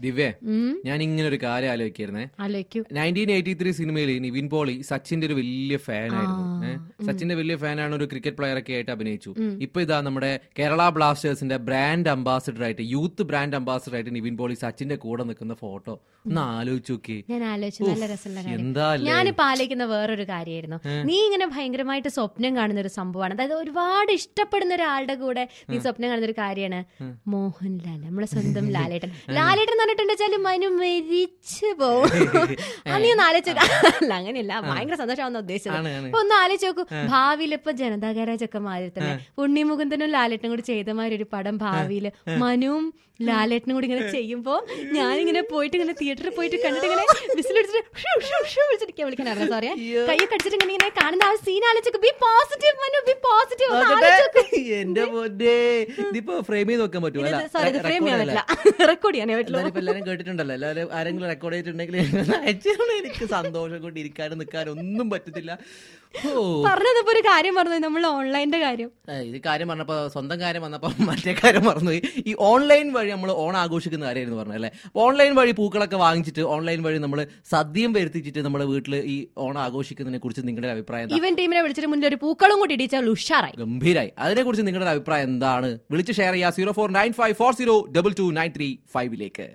ദിവ്യ ഉം. ഞാൻ ഇങ്ങനെ ഒരു കാര്യം ആലോചിക്കായിരുന്നേ ആലോചിക്കൂ നയൻറ്റീൻ എയ്റ്റി ത്രീ സിനിമയിൽ നിവിൻ പോളി സച്ചിന്റെ ഒരു വലിയ ഫാനായിരുന്നു ആ, ഏഹ് സച്ചിന്റെ വലിയ ഫാനാണ് ഒരു ക്രിക്കറ്റ് പ്ലെയർ ഒക്കെ ആയിട്ട് അഭിനയിച്ചു ഇപ്പൊ ഇതാ നമ്മുടെ കേരള ബ്ലാസ്റ്റേഴ്സിന്റെ ബ്രാൻഡ് അംബാസിഡർ ആയിട്ട് യൂത്ത് ബ്രാൻഡ് അംബാസിഡർ ആയിട്ട് നിവിൻ പോളി സച്ചിന്റെ കൂടെ നിൽക്കുന്ന ഫോട്ടോ ഒന്ന് ആലോചിച്ച് നോക്കി ഞാൻ ആലോചിച്ചു നല്ല രസമുള്ള കാര്യം എന്താ അല്ലേ? ഞാനിപ്പോ ആലോചിക്കുന്ന വേറൊരു കാര്യമായിരുന്നു നീ ഇങ്ങനെ ഭയങ്കരമായിട്ട് സ്വപ്നം കാണുന്ന ഒരു സംഭവമാണ് അതായത് ഒരുപാട് ഇഷ്ടപ്പെടുന്ന ഒരാളുടെ കൂടെ നീ സ്വപ്നം കാണുന്ന ഒരു കാര്യമാണ് മോഹൻലാൽ നമ്മളെ സ്വന്തം ലാലേട്ടൻ ലാലേട്ടൻ എന്ന് പറഞ്ഞിട്ടുണ്ടെച്ചാല് മനു മരിച്ചു പോവും അത് നീ ഒന്ന് ആലോചിച്ചു അല്ല അങ്ങനെയല്ല ഭയങ്കര സന്തോഷമാണെന്ന് ഉദ്ദേശിച്ചത് ആണ്, ആണ്. അപ്പൊ ഒന്ന് ആലോചിച്ച് നോക്കൂ ഭാവിയിൽ ഇപ്പൊ ജനതാകാര ചെക്കന്മാരിൽ തന്നെ ഉണ്ണിമുകുന്ദനും ലാലേട്ടനും കൂടി ചെയ്തമാതിരി ഒരു പടം ഭാവിയിൽ മനുവും ലാലേട്ടനും കൂടി ഇങ്ങനെ ചെയ്യുമ്പോ ഞാനിങ്ങനെ പോയിട്ട് ഇങ്ങനെ തിയേറ്ററിൽ പോയിട്ട് കണ്ടിട്ട് ഇങ്ങനെ വിസിലടിച്ചിട്ട് ഷൂ, ഷൂ, ഷൂ വിളിച്ചിരിക്കാൻ വിളിക്കണായിരുന്നു സോറി കൈ കടിച്ചിട്ട് ഇങ്ങനെ ഇങ്ങനെ കാണുന്ന ആ സീൻ ആലോചിച്ചു B positive Manu B positive എന്റെ പൊന്നേ ഇതിപ്പോ ഫ്രെയിം ചെയ്ത് നോക്കാൻ പറ്റുമോ അല്ല, സോറി ഇത് റെ- ഫ്രെയിം ചെയ്യാൻ record പറ്റില്ല റെക്കോർഡ് ചെയ്യാനേ പറ്റുള്ളൂ എല്ലാരും ഇപ്പൊ എല്ലാരും കേട്ടിട്ടുണ്ടല്ലോ എല്ലാരും ആരെങ്കിലും റെക്കോർഡ് ചെയ്തിട്ടുണ്ടെങ്കിൽ അയച്ചാൽ എനിക്ക് സന്തോഷം കൊണ്ട് ഇരിക്കാനും നിൽക്കാനും ഒന്നും പറ്റത്തില്ല ഓ പറഞ്ഞതിപ്പോ ഒരു കാര്യം പറഞ്ഞു നമ്മൾ ഓൺലൈന്റെ കാര്യം ഏ, ഇത് കാര്യം പറഞ്ഞപ്പോ സ്വന്തം കാര്യം വന്നപ്പോ മറ്റേ കാര്യം മറന്നുപോയി ഈ ഓൺലൈൻ വഴി നമ്മൾ ഓൺ ആഘോഷിക്കുന്ന കാര്യമായിരുന്നു പറഞ്ഞത് അല്ലേ ഓൺലൈൻ വഴി പൂക്കളൊക്കെ വാങ്ങിച്ചിട്ട് ഓൺലൈൻ വഴി നമ്മൾ സദ്യയും വരുത്തിച്ചിട്ട് നമ്മുടെ വീട്ടിൽ ഈ ഓണം ആഘോഷിക്കുന്നതിനെ കുറിച്ച് നിങ്ങളുടെ അഭിപ്രായം എന്താ? ഇവൻ ടീമിനെ വിളിച്ചിട്ട് മുന്നിൽ ഒരു പൂക്കളും കൂടി ഇടിച്ചാൽ ഉഷാറായി ഗംഭീരായി അതിനെക്കുറിച്ച് നിങ്ങളുടെ അഭിപ്രായം എന്താണ് വിളിച്ച് ഷെയർ ചെയ്യുക zero four nine five four zero double two nine three ഫൈവിലേക്ക്